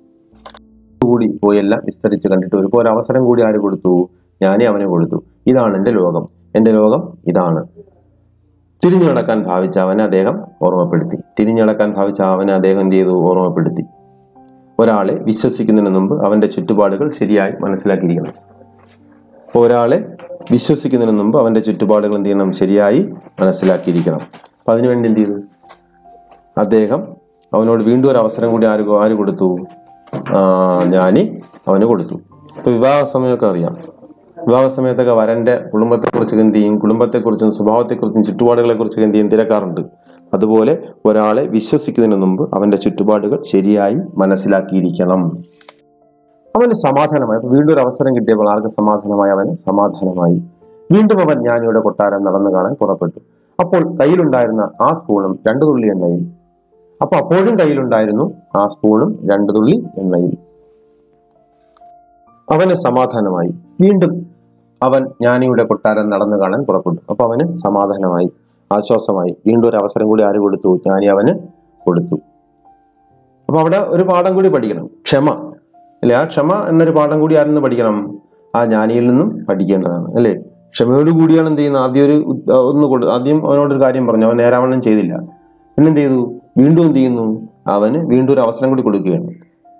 കൂടി പോയെല്ലാം വിസ്തരിച്ച് കണ്ടിട്ട് ഒരു ഒരു അവസരം കൂടി ആര് കൊടുത്തു ഞാനേ അവന് കൊടുത്തു ഇതാണ് എൻ്റെ ലോകം എൻ്റെ ലോകം ഇതാണ് തിരിഞ്ഞു നടക്കാൻ ഭാവിച്ച അവനെ അദ്ദേഹം ഓർമ്മപ്പെടുത്തി തിരിഞ്ഞു നടക്കാൻ ഭാവിച്ച അവനെ അദ്ദേഹം എന്ത് ചെയ്തു ഓർമ്മപ്പെടുത്തി ഒരാളെ വിശ്വസിക്കുന്നതിന് മുമ്പ് അവന്റെ ചുറ്റുപാടുകൾ ശരിയായി മനസ്സിലാക്കിയിരിക്കണം അപ്പോൾ ഒരാളെ വിശ്വസിക്കുന്നതിന് മുമ്പ് അവന്റെ ചുറ്റുപാടുകൾ എന്ത് ചെയ്യണം ശരിയായി മനസ്സിലാക്കിയിരിക്കണം അപ്പൊ അതിനുവേണ്ടി എന്ത് ചെയ്തു അദ്ദേഹം അവനോട് വീണ്ടും ഒരു അവസരം കൂടി ആര് കൊ- ആര് കൊടുത്തു ആ, ഞാനി അവന് കൊടുത്തു ഇപ്പൊ വിവാഹ സമയമൊക്കെ അറിയാം വിവാഹ സമയത്തൊക്കെ വരന്റെ കുടുംബത്തെക്കുറിച്ച് എന്ത് ചെയ്യും കുടുംബത്തെക്കുറിച്ചും സ്വഭാവത്തെക്കുറിച്ചും ചുറ്റുപാടുകളെക്കുറിച്ചൊക്കെ എന്ത് ചെയ്യും തിരക്കാറുണ്ട് അതുപോലെ ഒരാളെ വിശ്വസിക്കുന്നതിന് മുമ്പ് അവന്റെ ചുറ്റുപാടുകൾ ശരിയായി മനസ്സിലാക്കിയിരിക്കണം അവന് സമാധാനമായി അപ്പൊ വീണ്ടും ഒരു അവസരം കിട്ടിയപ്പോൾ ആർക്ക് സമാധാനമായി അവന് സമാധാനമായി വീണ്ടും അവൻ ജ്ഞാനിയുടെ കൊട്ടാരം നടന്നു കാണാൻ പുറപ്പെട്ടു അപ്പോൾ കയ്യിലുണ്ടായിരുന്ന ആ സ്പൂണും രണ്ടു തുള്ളി എണ്ണയും അപ്പൊ അപ്പോഴും കയ്യിലുണ്ടായിരുന്നു ആ സ്പൂണും രണ്ടു തുള്ളി എണ്ണയും അവന് സമാധാനമായി വീണ്ടും അവൻ ജ്ഞാനിയുടെ കൊട്ടാരം നടന്നു കാണാൻ പുറപ്പെട്ടു അപ്പൊ അവന് സമാധാനമായി ആശ്വാസമായി വീണ്ടും ഒരു അവസരം കൂടി ആര് കൊടുത്തു ജ്ഞാനി അവന് കൊടുത്തു അപ്പൊ അവിടെ ഒരു പാഠം കൂടി പഠിക്കണം ക്ഷമ അല്ലെ ആ ക്ഷമ എന്നൊരു പാഠം കൂടി ആരിൽ നിന്ന് പഠിക്കണം ആ ജ്ഞാനിയിൽ നിന്നും പഠിക്കേണ്ടതാണ് അല്ലേ ക്ഷമയോട് കൂടിയാണ് എന്ത് ചെയ്യുന്നത് ആദ്യം ഒരു ഉദ്- ആ, ഒന്ന് കൊടു ആദ്യം അവനോടൊരു കാര്യം പറഞ്ഞു അവൻ നേരാവണ്ണം ചെയ്തില്ല പിന്നെ എന്ത് ചെയ്തു വീണ്ടും എന്ത് ചെയ്യുന്നു അവന് വീണ്ടും ഒരു അവസരം കൂടി കൊടുക്കുകയാണ്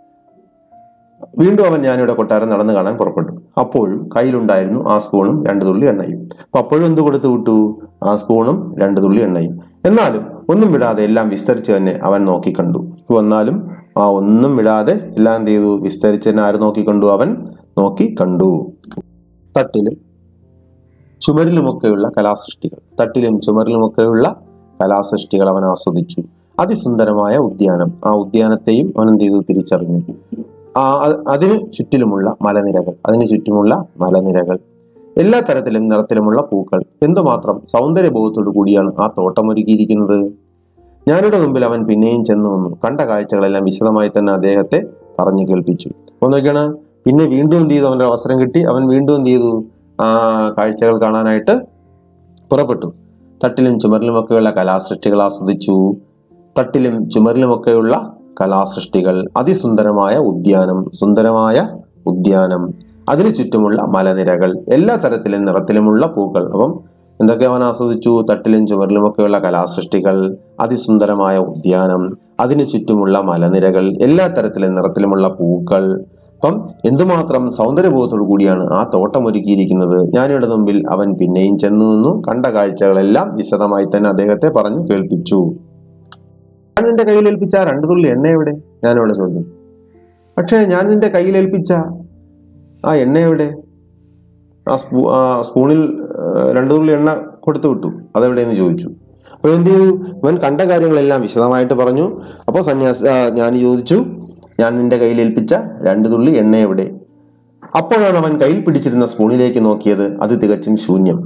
വീണ്ടും അവൻ ഞാനിവിടെ കൊട്ടാരം നടന്നു കാണാൻ പുറപ്പെട്ടു അപ്പോഴും കയ്യിലുണ്ടായിരുന്നു ആ സ്പൂണും രണ്ട് തുള്ളി എണ്ണയും അപ്പൊ അപ്പോഴും എന്ത് കൊടുത്തു വിട്ടു ആ സ്പൂണും രണ്ട് തുള്ളി എണ്ണയും എന്നാലും ഒന്നും വിടാതെ എല്ലാം വിസ്തരിച്ച് തന്നെ അവൻ നോക്കിക്കണ്ടു വന്നാലും ആ ഒന്നും വിടാതെ എല്ലാം എന്ത് ചെയ്തു വിസ്തരിച്ച് തന്നെ ആര് നോക്കിക്കണ്ടു അവൻ നോക്കിക്കണ്ടു തട്ടിലും ചുമരിലുമൊക്കെയുള്ള കലാസൃഷ്ടികൾ തട്ടിലും ചുമരിലുമൊക്കെയുള്ള കലാസൃഷ്ടികൾ അവൻ ആസ്വദിച്ചു അതിസുന്ദരമായ ഉദ്യാനം ആ ഉദ്യാനത്തെയും അവൻ എന്ത് ചെയ്തു തിരിച്ചറിഞ്ഞു ആ അ- അതിന് ചുറ്റിലുമുള്ള മലനിരകൾ അതിന് ചുറ്റുമുള്ള മലനിരകൾ എല്ലാ തരത്തിലും നിറത്തിലുമുള്ള പൂക്കൾ എന്തുമാത്രം സൗന്ദര്യബോധത്തോടു കൂടിയാണ് ആ തോട്ടം ഒരുക്കിയിരിക്കുന്നത് ഞാനിവിടെ മുമ്പിൽ അവൻ പിന്നെയും ചെന്നു നിന്നു കണ്ട കാഴ്ചകളെല്ലാം വിശദമായി തന്നെ അദ്ദേഹത്തെ പറഞ്ഞു കേൾപ്പിച്ചു അപ്പൊ നോക്കിയാണ് പിന്നെ വീണ്ടും എന്ത് ചെയ്തു അവന്റെ അവസരം കിട്ടി അവൻ വീണ്ടും എന്ത് ചെയ്തു ആ കാഴ്ചകൾ കാണാനായിട്ട് പുറപ്പെട്ടു തട്ടിലും ചുമരിലുമൊക്കെയുള്ള കലാസൃഷ്ടികൾ ആസ്വദിച്ചു തട്ടിലും ചുമരിലുമൊക്കെയുള്ള കലാസൃഷ്ടികൾ അതിസുന്ദരമായ ഉദ്യാനം സുന്ദരമായ ഉദ്യാനം അതിനു ചുറ്റുമുള്ള മലനിരകൾ എല്ലാ തരത്തിലും നിറത്തിലുമുള്ള പൂക്കൾ അപ്പം എന്തൊക്കെ അവൻ ആസ്വദിച്ചു തട്ടിലും ചുമരിലുമൊക്കെയുള്ള കലാസൃഷ്ടികൾ അതിസുന്ദരമായ ഉദ്യാനം അതിനു ചുറ്റുമുള്ള മലനിരകൾ എല്ലാ തരത്തിലും നിറത്തിലുമുള്ള പൂക്കൾ അപ്പം എന്തുമാത്രം സൗന്ദര്യബോധത്തോടു കൂടിയാണ് ആ തോട്ടം ഒരുക്കിയിരിക്കുന്നത് ഞാനിവിടെ മുമ്പിൽ അവൻ പിന്നെയും ചെന്നു നിന്നു കണ്ട കാഴ്ചകളെല്ലാം വിശദമായി തന്നെ അദ്ദേഹത്തെ പറഞ്ഞു കേൾപ്പിച്ചു ഞാൻ നിന്റെ കയ്യിൽ ഏൽപ്പിച്ച ആ രണ്ട് തുള്ളി എണ്ണ എവിടെ ഞാനിവിടെ ചോദ്യം പക്ഷേ ഞാൻ നിന്റെ കയ്യിൽ ഏൽപ്പിച്ച ആ എണ്ണ എവിടെ ആ സ്പൂ ആ സ്പൂണിൽ ആ, രണ്ട് തുള്ളി എണ്ണ കൊടുത്തു വിട്ടു അതെവിടെയെന്ന് ചോദിച്ചു അപ്പോൾ എന്ത് ചെയ്തു ഇവൻ കണ്ട കാര്യങ്ങളെല്ലാം വിശദമായിട്ട് പറഞ്ഞു അപ്പോൾ സന്യാസി ആ, ഞാൻ ചോദിച്ചു ഞാൻ നിന്റെ കയ്യിൽ ഏൽപ്പിച്ച രണ്ട് തുള്ളി എണ്ണ എവിടെ അപ്പോഴാണ് അവൻ കയ്യിൽ പിടിച്ചിരുന്ന സ്പൂണിലേക്ക് നോക്കിയത് അത് തികച്ചും ശൂന്യം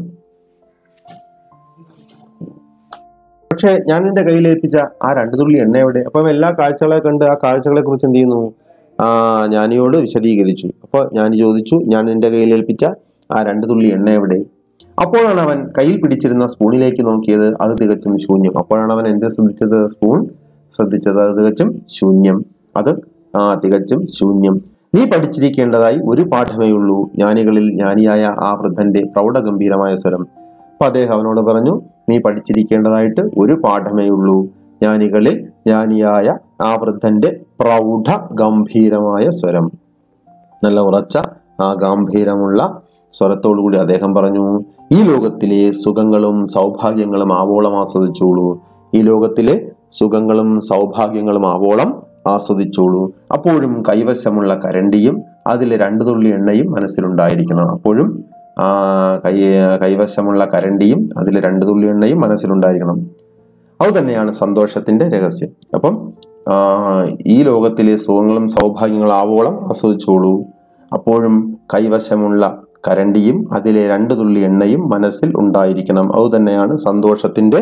പക്ഷേ ഞാൻ നിന്റെ കയ്യിൽ ഏൽപ്പിച്ച ആ രണ്ട് തുള്ളി എണ്ണ എവിടെ അപ്പം എല്ലാ കാഴ്ചകളെ കണ്ട് ആ കാഴ്ചകളെ കുറിച്ച് എന്ത് ചെയ്യുന്നു ആ ജ്ഞാനിയോട് വിശദീകരിച്ചു അപ്പോൾ ഞാൻ ചോദിച്ചു ഞാൻ നിന്റെ കയ്യിൽ ഏൽപ്പിച്ച ആ രണ്ട് തുള്ളി എണ്ണ എവിടെ അപ്പോഴാണ് അവൻ കയ്യിൽ പിടിച്ചിരുന്ന സ്പൂണിലേക്ക് നോക്കിയത് അത് തികച്ചും ശൂന്യം അപ്പോഴാണ് അവൻ എന്ത് ശ്രദ്ധിച്ചത് സ്പൂൺ ശ്രദ്ധിച്ചത് അത് തികച്ചും ശൂന്യം അത് ആ തികച്ചും ശൂന്യം നീ പഠിച്ചിരിക്കേണ്ടതായി ഒരു പാഠമേ ഉള്ളൂ ജ്ഞാനികളിൽ ജ്ഞാനിയായ ആ വൃദ്ധന്റെ പ്രൗഢഗംഭീരമായ സ്വരം അപ്പൊ അദ്ദേഹം അവനോട് പറഞ്ഞു നീ പഠിച്ചിരിക്കേണ്ടതായിട്ട് ഒരു പാഠമേ ഉള്ളൂ ജ്ഞാനികളിൽ ജ്ഞാനിയായ ആ വൃദ്ധന്റെ പ്രൗഢ ഗംഭീരമായ സ്വരം നല്ല ഉറച്ച ആ ഗാംഭീരമുള്ള സ്വരത്തോടുകൂടി അദ്ദേഹം പറഞ്ഞു ഈ ലോകത്തിലെ സുഖങ്ങളും സൗഭാഗ്യങ്ങളും ആവോളം ആസ്വദിച്ചോളൂ ഈ ലോകത്തിലെ സുഖങ്ങളും സൗഭാഗ്യങ്ങളും ആവോളം ആസ്വദിച്ചോളൂ അപ്പോഴും കൈവശമുള്ള കരണ്ടിയും അതിലെ രണ്ടു തുള്ളി എണ്ണയും മനസ്സിലുണ്ടായിരിക്കണം അപ്പോഴും ആ കൈ കൈവശമുള്ള കരണ്ടിയും അതിലെ രണ്ടു തുള്ളി എണ്ണയും മനസ്സിലുണ്ടായിരിക്കണം അത് തന്നെയാണ് സന്തോഷത്തിന്റെ രഹസ്യം അപ്പം ആ, ഈ ലോകത്തിലെ സുഖങ്ങളും സൗഭാഗ്യങ്ങളും ആവോളം ആസ്വദിച്ചോളൂ അപ്പോഴും കൈവശമുള്ള കരണ്ടിയും അതിലെ രണ്ടു തുള്ളി എണ്ണയും മനസ്സിൽ ഉണ്ടായിരിക്കണം അതുതന്നെയാണ് സന്തോഷത്തിന്റെ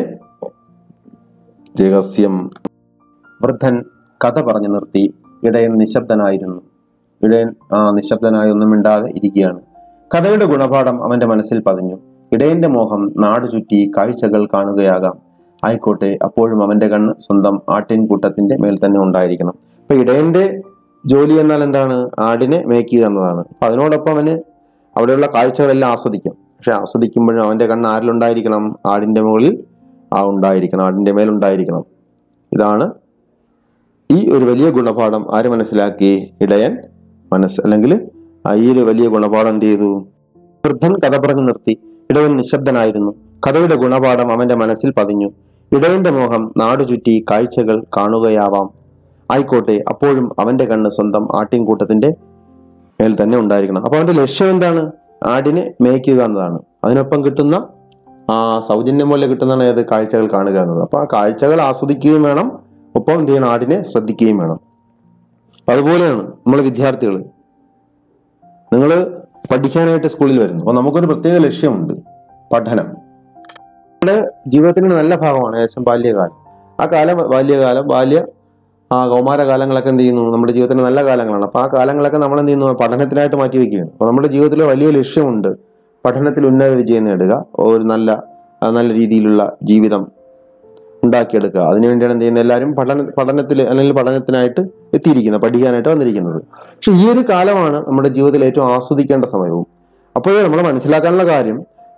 രഹസ്യം വൃദ്ധൻ കഥ പറഞ്ഞു നിർത്തി ഇടയൻ നിശബ്ദനായിരുന്നു ഇടയൻ ആ നിശബ്ദനായി ഒന്നും മിണ്ടാതെ ഇരിക്കുകയാണ് കഥയുടെ ഗുണപാഠം അവന്റെ മനസ്സിൽ പതിഞ്ഞു ഇടയന്റെ മോഹം നാടു ചുറ്റി കാഴ്ചകൾ കാണുകയാകാം ആയിക്കോട്ടെ അപ്പോഴും അവന്റെ കണ്ണ് സ്വന്തം ആട്ടിൻകൂട്ടത്തിന്റെ മേൽ തന്നെ ഉണ്ടായിരിക്കണം അപ്പൊ ഇടയന്റെ ജോലി എന്നാൽ എന്താണ് ആടിനെ മേയ്ക്കുക എന്നതാണ് അപ്പൊ അതിനോടൊപ്പം അവന് അവിടെയുള്ള കാഴ്ചകളെല്ലാം ആസ്വദിക്കാം പക്ഷെ ആസ്വദിക്കുമ്പോഴും അവന്റെ കണ്ണ് ആരിലുണ്ടായിരിക്കണം ആടിന്റെ മുകളിൽ ആ ഉണ്ടായിരിക്കണം ആടിന്റെ മേലുണ്ടായിരിക്കണം ഇതാണ് ഈ ഒരു വലിയ ഗുണപാഠം ആര് മനസ്സിലാക്കി ഇടയൻ മനസ്സ് അല്ലെങ്കിൽ ആ ഈ ഒരു വലിയ ഗുണപാഠം എന്ത് ചെയ്തു വൃദ്ധൻ കഥ പറഞ്ഞു നിർത്തി ഇടയൻ നിശബ്ദനായിരുന്നു കഥയുടെ ഗുണപാഠം അവന്റെ മനസ്സിൽ പതിഞ്ഞു ഇടയന്റെ മോഹം നാടു ചുറ്റി കാഴ്ചകൾ കാണുകയാവാം ആയിക്കോട്ടെ അപ്പോഴും അവന്റെ കണ്ണ് സ്വന്തം ആട്ടിൻകൂട്ടത്തിന്റെ മേൽ തന്നെ ഉണ്ടായിരിക്കണം അപ്പൊ അവന്റെ ലക്ഷ്യം എന്താണ് ആടിനെ മേയ്ക്കുക എന്നതാണ് അതിനൊപ്പം കിട്ടുന്ന ആ സൗജന്യം പോലെ കിട്ടുന്നതാണ് ഏത് കാഴ്ചകൾ കാണുക എന്നത് അപ്പൊ ആ കാഴ്ചകൾ ആസ്വദിക്കുകയും വേണം ഒപ്പം എന്ത് ചെയ്യണം ആടിനെ ശ്രദ്ധിക്കുകയും വേണം അപ്പൊ അതുപോലെയാണ് നമ്മൾ വിദ്യാർത്ഥികൾ നിങ്ങൾ പഠിക്കാനായിട്ട് സ്കൂളിൽ വരുന്നു അപ്പൊ നമുക്കൊരു പ്രത്യേക ലക്ഷ്യമുണ്ട് പഠനം നമ്മുടെ ജീവിതത്തിന്റെ നല്ല ഭാഗമാണ് ഏകദേശം ബാല്യകാലം ആ കാലം ബാല്യകാലം ബാല്യ ആ കൗമാര കാലങ്ങളൊക്കെ എന്ത് ചെയ്യുന്നു നമ്മുടെ ജീവിതത്തിന്റെ നല്ല കാലങ്ങളാണ് അപ്പൊ ആ കാലങ്ങളൊക്കെ നമ്മൾ എന്ത് ചെയ്യുന്നു പഠനത്തിനായിട്ട് മാറ്റി വെക്കുകയാണ് അപ്പൊ നമ്മുടെ ജീവിതത്തിൽ വലിയ ലക്ഷ്യമുണ്ട് പഠനത്തിൽ ഉന്നത വിജയം നേടുക ഒരു നല്ല ആ, നല്ല രീതിയിലുള്ള ജീവിതം ഉണ്ടാക്കിയെടുക്കുക അതിനുവേണ്ടിയാണ് എന്ത് ചെയ്യുന്നത് എല്ലാവരും പഠന പഠനത്തിൽ അല്ലെങ്കിൽ പഠനത്തിനായിട്ട് എത്തിയിരിക്കുന്നത് പഠിക്കാനായിട്ട് വന്നിരിക്കുന്നത് പക്ഷെ ഈ ഒരു കാലമാണ് നമ്മുടെ ജീവിതത്തിൽ ഏറ്റവും ആസ്വദിക്കേണ്ട സമയവും അപ്പോഴേ നമ്മൾ മനസ്സിലാക്കാനുള്ള കാര്യം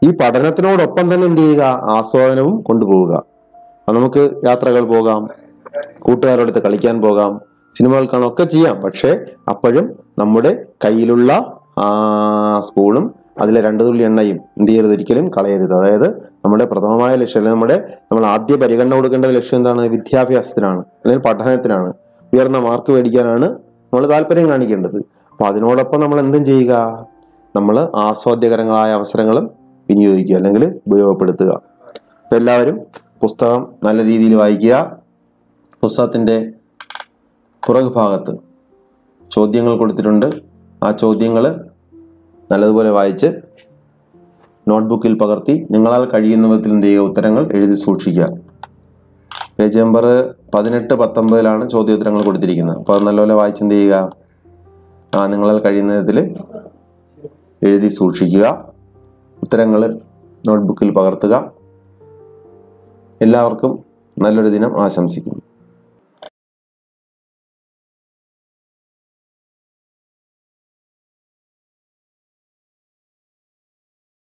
ഈ പഠനത്തിനോടൊപ്പം തന്നെ എന്ത് ചെയ്യുക ആസ്വാദനവും കൊണ്ടുപോവുക അപ്പൊ നമുക്ക് യാത്രകൾ പോകാം കൂട്ടുകാരോടൊത്ത് കളിക്കാൻ പോകാം സിനിമകൾ കാണാം ഒക്കെ ചെയ്യാം പക്ഷേ അപ്പോഴും നമ്മുടെ കയ്യിലുള്ള ആ സ്പൂണും അതിലെ രണ്ടു തുള്ളി എണ്ണയും എന്ത് ചെയ്യരുത് ഒരിക്കലും കളയരുത് അതായത് നമ്മുടെ പ്രഥമമായ ലക്ഷ്യം അല്ലെങ്കിൽ നമ്മുടെ നമ്മൾ ആദ്യ പരിഗണന കൊടുക്കേണ്ട ലക്ഷ്യം എന്താണ് വിദ്യാഭ്യാസത്തിനാണ് അല്ലെങ്കിൽ പഠനത്തിനാണ് ഉയർന്ന മാർക്ക് മേടിക്കാനാണ് നമ്മൾ താല്പര്യം കാണിക്കേണ്ടത് അപ്പൊ അതിനോടൊപ്പം നമ്മൾ എന്തും ചെയ്യുക നമ്മൾ ആസ്വാദ്യകരങ്ങളായ അവസരങ്ങളും വിനിയോഗിക്കുക അല്ലെങ്കിൽ ഉപയോഗപ്പെടുത്തുക അപ്പൊ എല്ലാവരും പുസ്തകം നല്ല രീതിയിൽ വായിക്കുക പുസ്തകത്തിന്റെ പുറകു ഭാഗത്ത് ചോദ്യങ്ങൾ കൊടുത്തിട്ടുണ്ട് ആ ചോദ്യങ്ങൾ നല്ലതുപോലെ വായിച്ച് നോട്ട്ബുക്കിൽ പകർത്തി നിങ്ങളാൽ കഴിയുന്ന വിധത്തിൽ എന്ത് ചെയ്യുക ഉത്തരങ്ങൾ എഴുതി സൂക്ഷിക്കുക പേജ് നമ്പർ പതിനെട്ട് പത്തൊമ്പതിലാണ് ചോദ്യോത്തരങ്ങൾ കൊടുത്തിരിക്കുന്നത് അപ്പോൾ അത് നല്ലപോലെ വായിച്ച് എന്ത് ചെയ്യുക ആ നിങ്ങളാൽ കഴിയുന്ന വിധത്തിൽ എഴുതി സൂക്ഷിക്കുക ഉത്തരങ്ങൾ നോട്ട്ബുക്കിൽ പകർത്തുക എല്ലാവർക്കും നല്ലൊരു ദിനം ആശംസിക്കുന്നു